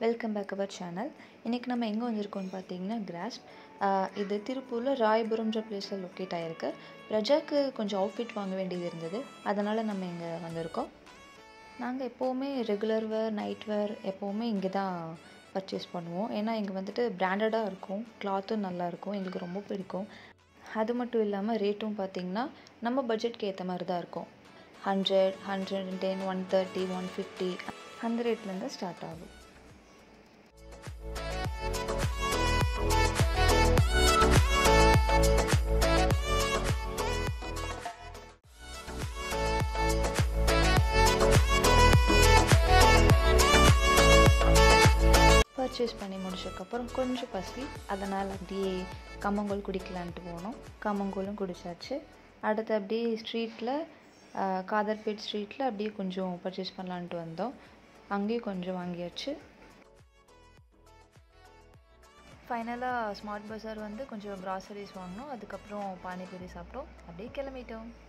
welcome back our channel இன்றைக்கி நம்ம எங்கே வந்திருக்கோம்னு பார்த்தீங்கன்னா கிராஸ்ப் இது திருப்பூரில் ராயபுரம்ன்ற பிளேஸில் லொக்கேட் ஆகிருக்கு பிரஜாக்கு கொஞ்சம் அவுட்ஃபிட் வாங்க வேண்டியது இருந்தது அதனால் நம்ம இங்கே வந்திருக்கோம் நாங்கள் எப்போவுமே ரெகுலர் வேர் நைட் வேர் எப்போவுமே இங்கே தான் பர்ச்சேஸ் பண்ணுவோம் ஏன்னா இங்கே வந்துட்டு பிராண்டடாக இருக்கும் கிளாத்தும் நல்லாயிருக்கும் எங்களுக்கு ரொம்ப பிடிக்கும் அது மட்டும் இல்லாமல் ரேட்டும் பார்த்திங்கன்னா நம்ம பட்ஜெட்க்கு ஏற்ற மாதிரி தான் இருக்கும் hundred hundred and ten one thirty one fifty அந்த ரேட்லேருந்து ஸ்டார்ட் ஆகும் பர்ச்சேஸ் பண்ணி முடிச்சதுக்கப்புறம் கொஞ்சம் பசி அதனால் அப்படியே கம்மங்கூழ் குடிக்கலான்ட்டு போனோம் கம்மங்கூழும் குடித்தாச்சு அடுத்து அப்படியே ஸ்ட்ரீட்டில் காதர்பேட் ஸ்ட்ரீட்டில் அப்படியே கொஞ்சம் பர்ச்சேஸ் பண்ணலான்ட்டு வந்தோம் அங்கேயும் கொஞ்சம் வாங்கியாச்சு ஃபைனலாக ஸ்மார்ட் பஸார் வந்து கொஞ்சம் க்ராசரிஸ் வாங்கினோம் அதுக்கப்புறம் பானிபூரி சாப்பிட்டோம் அப்படியே கிளம்பிட்டோம்